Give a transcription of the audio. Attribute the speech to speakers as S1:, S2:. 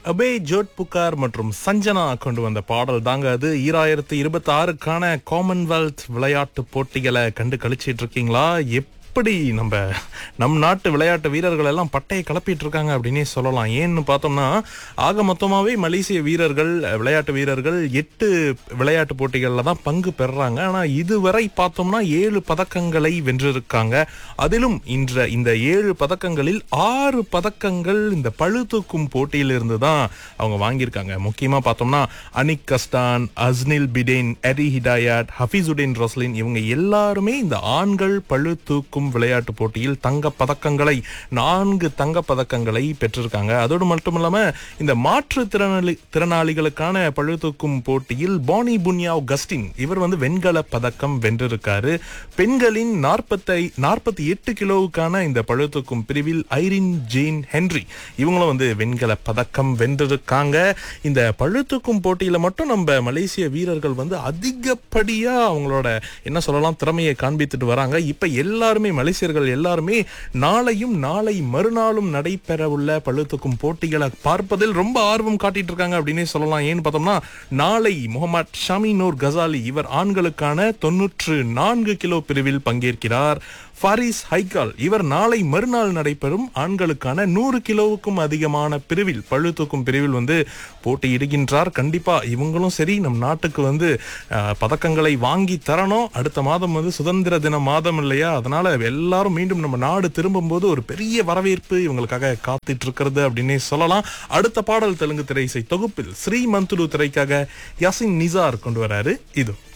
S1: Abe Zord புகார் மற்றும் சஞ்சனா கொண்டு வந்த பாடல் தாங்க அது ஈராயிரத்தி இருபத்தி ஆறுக்கான காமன்வெல்த் விளையாட்டு போட்டிகளை கண்டு கழிச்சிட்டு இருக்கீங்களா எப்படி நம்ம நம் நாட்டு விளையாட்டு வீரர்கள் எல்லாம் பட்டையை கிளப்பிட்டு இருக்காங்க அப்படின்னே சொல்லலாம் ஏன்னு பார்த்தோம்னா ஆக மொத்தமாவே மலேசிய வீரர்கள் விளையாட்டு வீரர்கள் எட்டு விளையாட்டு போட்டிகளில் தான் பங்கு பெறுறாங்க ஆனா இதுவரை பார்த்தோம்னா ஏழு பதக்கங்களை வென்றிருக்காங்க அதிலும் இன்ற இந்த ஏழு பதக்கங்களில் ஆறு பதக்கங்கள் இந்த பளு தூக்கும் போட்டியில இருந்து தான் அவங்க வாங்கியிருக்காங்க முக்கியமா பார்த்தோம்னா அனிக் கஸ்டான் அஸ்னில் பிடேன் எரி ஹிடாயட் ஹஃபீசுடின் ரொஸ்லின் இவங்க எல்லாருமே இந்த ஆண்கள் பளு தூக்கும் விளையாட்டு போட்டியில் தங்க பதக்கங்களை நான்கு தங்க பதக்கங்களை பெற்றிருக்காங்க அதோடு மட்டும் இல்லாம இந்த மாற்றுத்திறனாளி திறனாளிகளுக்கான பளு தூக்கும் போட்டியில் பானி புன்யாவ் கஸ்டின் இவர் வந்து வெண்கல பதக்கம் வென்றிருக்காரு பெண்களின் நாற்பத்தை நாற்பத்தி எட்டு கிலோவுக்கான இந்த பளு தூக்கும் பிரிவில் ஐரின் ஜெயின் ஹென்றி இவங்களும் வந்து வெண்கல பதக்கம் வென்றிருக்காங்க இந்த பளு தூக்கும் போட்டியில மட்டும் நம்ம மலேசிய வீரர்கள் வந்து அதிகப்படியா அவங்களோட என்ன சொல்லலாம் திறமையை காண்பித்துட்டு வராங்க இப்ப எல்லாருமே மலேசியர்கள் எல்லாருமே நாளையும் நாளை மறுநாளும் நடைபெற உள்ள பளுதூக்கும் போட்டிகளை பார்ப்பதில் ரொம்ப ஆர்வம் காட்டிட்டு இருக்காங்க அப்படின்னே சொல்லலாம் ஏன்னு பார்த்தோம்னா நாளை முகமது ஷமினூர் கசாலி இவர் ஆண்களுக்கான தொன்னூற்று நான்கு கிலோ பிரிவில் பங்கேற்கிறார் ஃபாரிஸ் ஹைகால் இவர் நாளை மறுநாள் நடைபெறும் ஆண்களுக்கான நூறு கிலோவுக்கும் அதிகமான பிரிவில் பளு தூக்கும் பிரிவில் வந்து போட்டியிடுகின்றார் கண்டிப்பா இவங்களும் சரி நம் நாட்டுக்கு வந்து அஹ், பதக்கங்களை வாங்கி தரணும் அடுத்த மாதம் வந்து சுதந்திர தின மாதம் இல்லையா அதனால எல்லாரும் மீண்டும் நம்ம நாடு திரும்பும்போது ஒரு பெரிய வரவேற்பு இவங்களுக்காக காத்துட்டு இருக்கிறது அப்படின்னே சொல்லலாம் அடுத்த பாடல் தெலுங்கு திரை இசை தொகுப்பில் ஸ்ரீ மந்துரு திரைக்காக யாசின் நிசார் கொண்டு வராரு இது